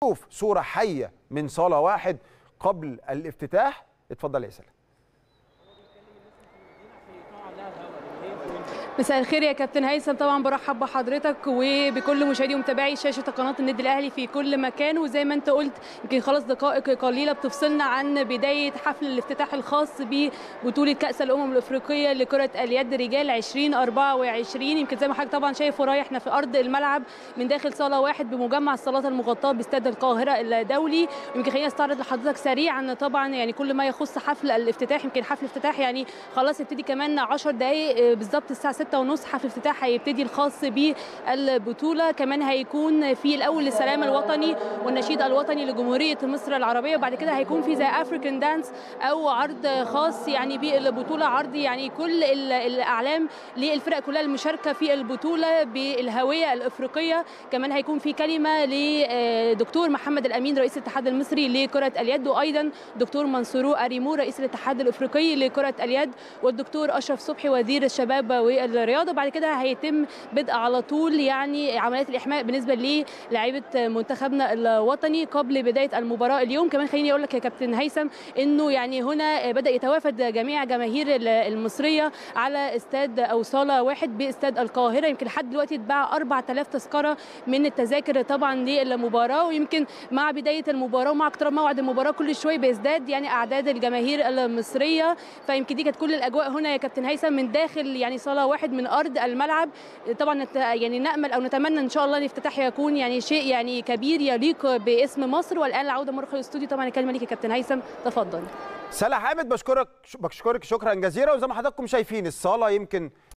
شوف صوره حيه من صاله واحد قبل الافتتاح اتفضل يا سلام مساء الخير يا كابتن هيثم طبعا برحب بحضرتك وبكل مشاهدي ومتابعي شاشه قناه النادي الاهلي في كل مكان وزي ما انت قلت يمكن خلاص دقائق قليله بتفصلنا عن بدايه حفل الافتتاح الخاص ببطوله كاس الامم الافريقيه لكره اليد رجال 2024 يمكن زي ما حضرتك طبعا شايف ورايا احنا في ارض الملعب من داخل صاله واحد بمجمع الصالات المغطاه باستاد القاهره الدولي يمكن خلينا استعرض لحضرتك سريعا طبعا يعني كل ما يخص حفل الافتتاح يمكن حفل الافتتاح يعني خلاص يبتدي كمان 10 دقائق بالظبط الساعه 6 ونص حفل الافتتاح هيبتدي الخاص بالبطوله كمان هيكون في الاول السلام الوطني والنشيد الوطني لجمهوريه مصر العربيه وبعد كده هيكون في زي افريكان دانس او عرض خاص يعني بالبطوله عرض يعني كل الاعلام للفرق كلها المشاركه في البطوله بالهويه الافريقيه كمان هيكون في كلمه لدكتور محمد الامين رئيس الاتحاد المصري لكره اليد وايضا دكتور منصورو اريمو رئيس الاتحاد الافريقي لكره اليد والدكتور اشرف صبحي وزير الشباب والرياضه بعد كده هيتم بدء على طول يعني عمليات الاحماء بالنسبه للاعيبه منتخبنا الوطني قبل بدايه المباراه اليوم كمان خليني اقول لك يا كابتن هيثم انه يعني هنا بدا يتوافد جميع جماهير المصريه على استاد او صاله واحد باستاد القاهره يمكن لحد دلوقتي اتباع 4000 تذكره من التذاكر طبعا للمباراه ويمكن مع بدايه المباراه ومع اقتراب موعد المباراه كل شويه بيزداد يعني اعداد الجماهير المصريه فيمكن دي كانت كل الاجواء هنا يا كابتن هيثم من داخل يعني صاله واحد من ارض الملعب طبعا يعني نامل او نتمنى ان شاء الله الافتتاح يكون يعني شيء يعني كبير يليق باسم مصر والان العوده مره الاستوديو طبعا الكلمه ليك يا كابتن هيثم تفضل سلا حامد بشكرك بشكرك شكرا جزيلا وزي ما حضراتكم شايفين الصاله يمكن